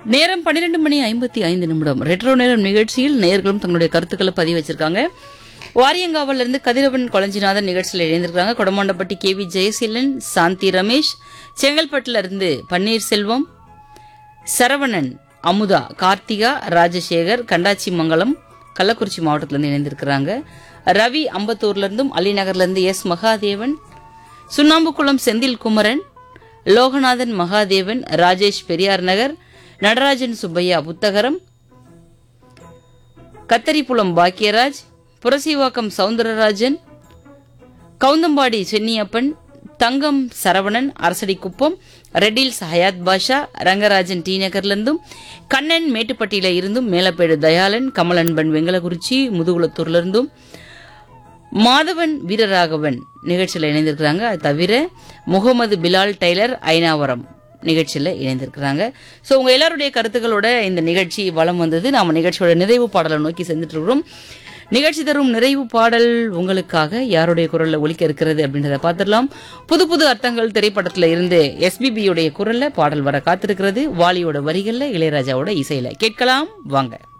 நேரம் பன்னிரெண்டு மணி ஐம்பத்தி ஐந்து நிமிடம் ரெட்ரோ நேரம் நிகழ்ச்சியில் நேர்களும் தங்களுடைய கருத்துக்களை பதிவு வச்சிருக்காங்க வாரியங்காவில இருந்து கதிரவன் கொளஞ்சிநாதன் நிகழ்ச்சியில் இணைந்திருக்காங்க கொடமாண்டப்பட்டி கே வி ஜெயசீலன் சாந்தி ரமேஷ் செங்கல்பட்டுல இருந்து பன்னீர்செல்வம் சரவணன் அமுதா கார்த்திகா ராஜசேகர் கண்டாச்சி மங்கலம் கள்ளக்குறிச்சி மாவட்டத்திலிருந்து இணைந்திருக்கிறாங்க ரவி அம்பத்தூர்ல இருந்தும் அலிநகர்ல இருந்து S Mahadevan Sunnambukulam Senthil Kumaran Loganathan Mahadevan Rajesh Periyar Nagar Natarajan Subbaiah Puthagaram Katharipulam Bhagyaraj Purasawalkam Soundararajan Kavundampadi Chenniappan Thangam Saravanan Arasadikuppam Redhills Hayath Basha Rangarajan T நகர்லேருந்தும் கண்ணன் மேட்டுப்பட்டியில இருந்தும் மேலப்பேடு தயாளன் கமலன்பன் வெங்கலகுறிச்சி முதுகுளத்தூர்ல இருந்தும் மாதவன் வீரராகவன் நிகழ்ச்சியில் இணைந்திருக்கிறாங்க அது தவிர முகமது பிலால் டெய்லர் ஐனாவரம் நிகழ்ச்சியில் இணைந்திருக்கிறாங்க ஸோ உங்க எல்லாருடைய கருத்துக்களோட இந்த நிகழ்ச்சி வலம் வந்தது நாம நிகழ்ச்சியோட நிறைவு பாடலை நோக்கி செஞ்சுட்டு இருக்கிறோம் நிகழ்ச்சி தரும் நிறைவு பாடல் உங்களுக்காக யாருடைய குரல்ல ஒலிக்க இருக்கிறது அப்படின்றத பார்த்துடலாம் புது புது அர்த்தங்கள் திரைப்படத்துல இருந்து எஸ்பிபியுடைய குரல்ல பாடல் வர காத்திருக்கிறது வாலியோட வரிகள்ல இளையராஜாவோட இசையில கேட்கலாம் வாங்க